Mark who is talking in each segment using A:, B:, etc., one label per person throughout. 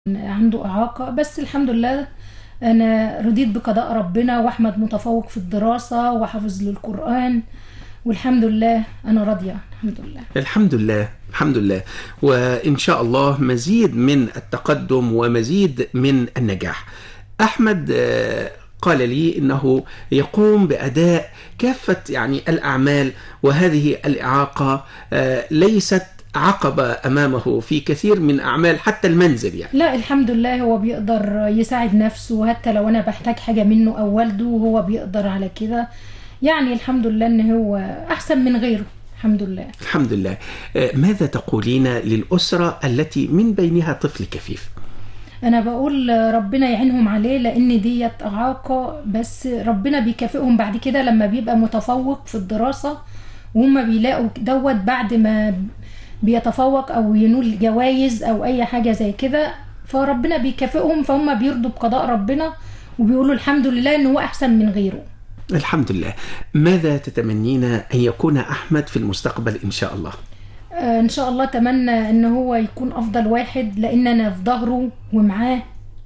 A: عنده إعاقة بس الحمد لله أنا رضيت بقضاء ربنا وأحمد متفوق في الدراسة وحافظ للقرآن والحمد لله أنا راضية الحمد لله
B: الحمد لله الحمد لله وإن شاء الله مزيد من التقدم ومزيد من النجاح أحمد آه، قال لي انه يقوم باداء كافه يعني الاعمال وهذه الاعاقه آه، ليست عقبه امامه في كثير من اعمال حتى المنزل يعني
A: لا الحمد لله هو بيقدر يساعد نفسه حتى لو أنا بحتاج حاجة منه أو والده هو بيقدر على كده يعني الحمد لله إن هو أحسن من غيره الحمد لله
B: الحمد لله آه، ماذا تقولين للاسره التي من بينها طفل كفيف
A: انا بقول ربنا يعينهم عليه لان ديت اعاقه بس ربنا بيكافئهم بعد كده لما بيبقى متفوق في الدراسه وهم بيلاقوا دوت بعد ما بيتفوق او ينول جوائز او اي حاجه زي كده فربنا بيكافئهم فهم بيرضوا بقضاء ربنا وبيقولوا الحمد لله ان هو احسن من غيره
B: الحمد لله ماذا تتمنين ان يكون احمد في المستقبل ان شاء الله
A: آه، ان شاء الله اتمنى ان هو يكون افضل واحد لان انا في ظهره ومعاه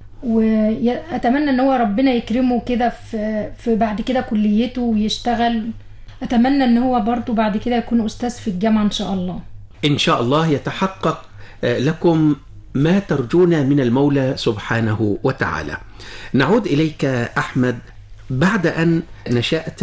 A: واتمنى ان هو ربنا يكرمه كده في في بعد كده كليته ويشتغل اتمنى ان هو برضه بعد كده يكون استاذ في الجامعه ان شاء الله
B: ان شاء الله يتحقق آه، لكم ما ترجون من المولى سبحانه وتعالى نعود اليك احمد بعد ان نشات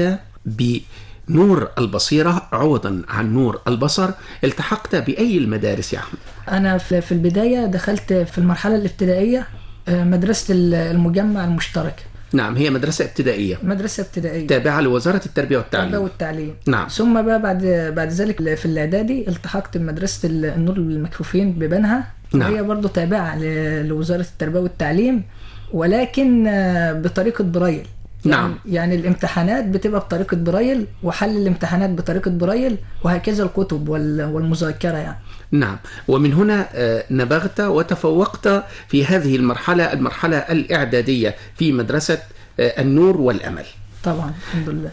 B: بنور البصيره عوضا عن نور البصر التحقت باي المدارس يا احمد
C: أنا في في البداية دخلت في المرحلة الابتدائية آه، مدرسة المجمع المشترك
B: نعم هي مدرسه ابتدائيه
C: مدرسة ابتدائية
B: تابعه لوزاره التربيه
C: التربية
B: والتعليم
C: والتعليم
B: نعم
C: ثم بقى بعد بعد ذلك في الإعدادي التحقت بمدرسة النور المكفوفين ببنها
B: نعم.
C: وهي برضه تابعة ل- لوزارة التربية والتعليم ولكن آه، بطريقة برايل
B: نعم.
C: يعني, يعني الامتحانات بتبقى بطريقة برايل وحل الامتحانات بطريقة برايل وهكذا الكتب وال- والمذاكرة يعني
B: نعم ومن هنا آه، نبغت وتفوقت في هذه المرحلة المرحلة الإعدادية في مدرسة آه، النور والأمل
C: طبعا الحمد لله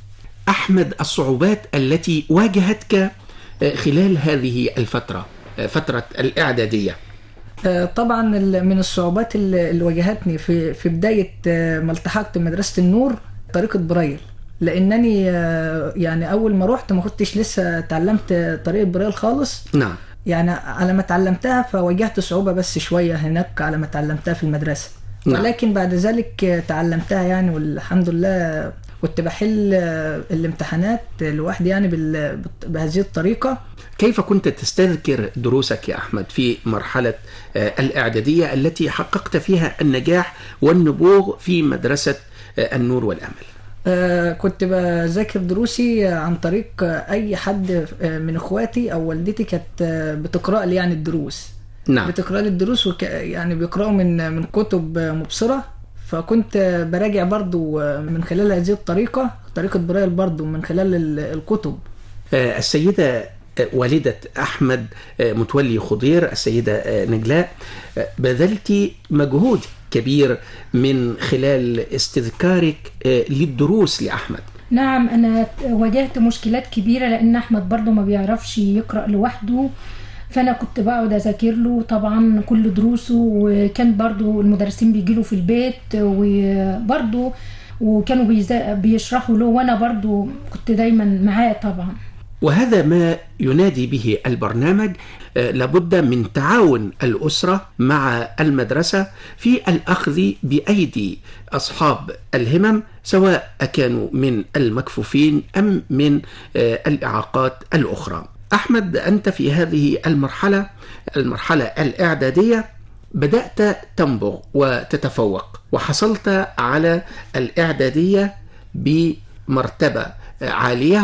B: أحمد الصعوبات التي واجهتك آه، خلال هذه الفترة آه، فترة الإعدادية
C: آه، طبعا ال- من الصعوبات اللي اللي واجهتني في في بدايه آه، ما التحقت بمدرسه النور طريقه برايل لانني آه، يعني اول ما رحت ما كنتش لسه اتعلمت طريقه برايل خالص
B: نعم
C: يعني على ما اتعلمتها فواجهت صعوبه بس شويه هناك على ما اتعلمتها في المدرسه
B: نعم.
C: ولكن بعد ذلك آه، تعلمتها يعني والحمد لله كنت بحل آه، الامتحانات لوحدي يعني بال- بهذه الطريقه
B: كيف كنت تستذكر دروسك يا أحمد في مرحلة آه، الإعدادية التي حققت فيها النجاح والنبوغ في مدرسة آه، النور والأمل
C: آه، كنت بذاكر دروسي عن طريق آه، اي حد آه، من اخواتي او والدتي كانت آه، بتقرا لي يعني الدروس
B: نعم
C: بتقرا لي الدروس وك... يعني بيقراوا من من كتب آه، مبصره فكنت آه، براجع برضو آه، من خلال هذه الطريقه طريقه برايل برضو من خلال ال- الكتب
B: آه، السيدة آه، والدة أحمد آه، متولي خضير السيدة آه، نجلاء آه، بذلت مجهود كبير من خلال استذكارك آه، للدروس لأحمد
A: نعم انا واجهت مشكلات كبيره لان احمد برضه ما بيعرفش يقرا لوحده فانا كنت بقعد اذاكر له طبعا كل دروسه وكان برضه المدرسين بيجيله في البيت وبرضه وكانوا بيزا- بيشرحوا له وانا برضه كنت دايما معاه طبعا
B: وهذا ما ينادي به البرنامج آه، لابد من تعاون الأسرة مع المدرسة في الأخذ بأيدي أصحاب الهمم سواء كانوا من المكفوفين أم من آه، الإعاقات الأخرى أحمد أنت في هذه المرحلة المرحلة الإعدادية بدأت تنبغ وتتفوق وحصلت على الإعدادية بمرتبة عالية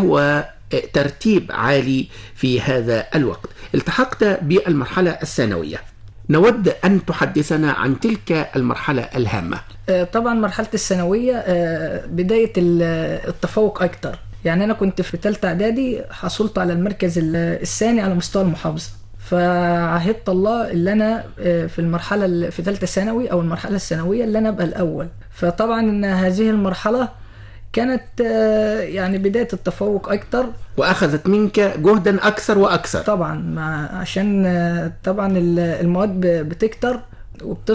B: وترتيب عالي في هذا الوقت التحقت بالمرحلة الثانوية نود أن تحدثنا عن تلك المرحلة الهامة
C: آه، طبعا مرحله الثانويه آه، بدايه ال- التفوق اكتر يعني انا كنت في ثالثه اعدادي حصلت على المركز ال- الثاني على مستوى المحافظه فعهدت الله اللي انا آه، في المرحله ال- في ثالثه ثانوي او المرحله الثانويه اللي انا ابقى الاول فطبعا إن هذه المرحله كانت آه، يعني بدايه التفوق اكتر
B: وأخذت منك جهدا أكثر وأكثر
C: طبعا مع عشان آه، طبعا ال- المواد ب- بتكتر وبتص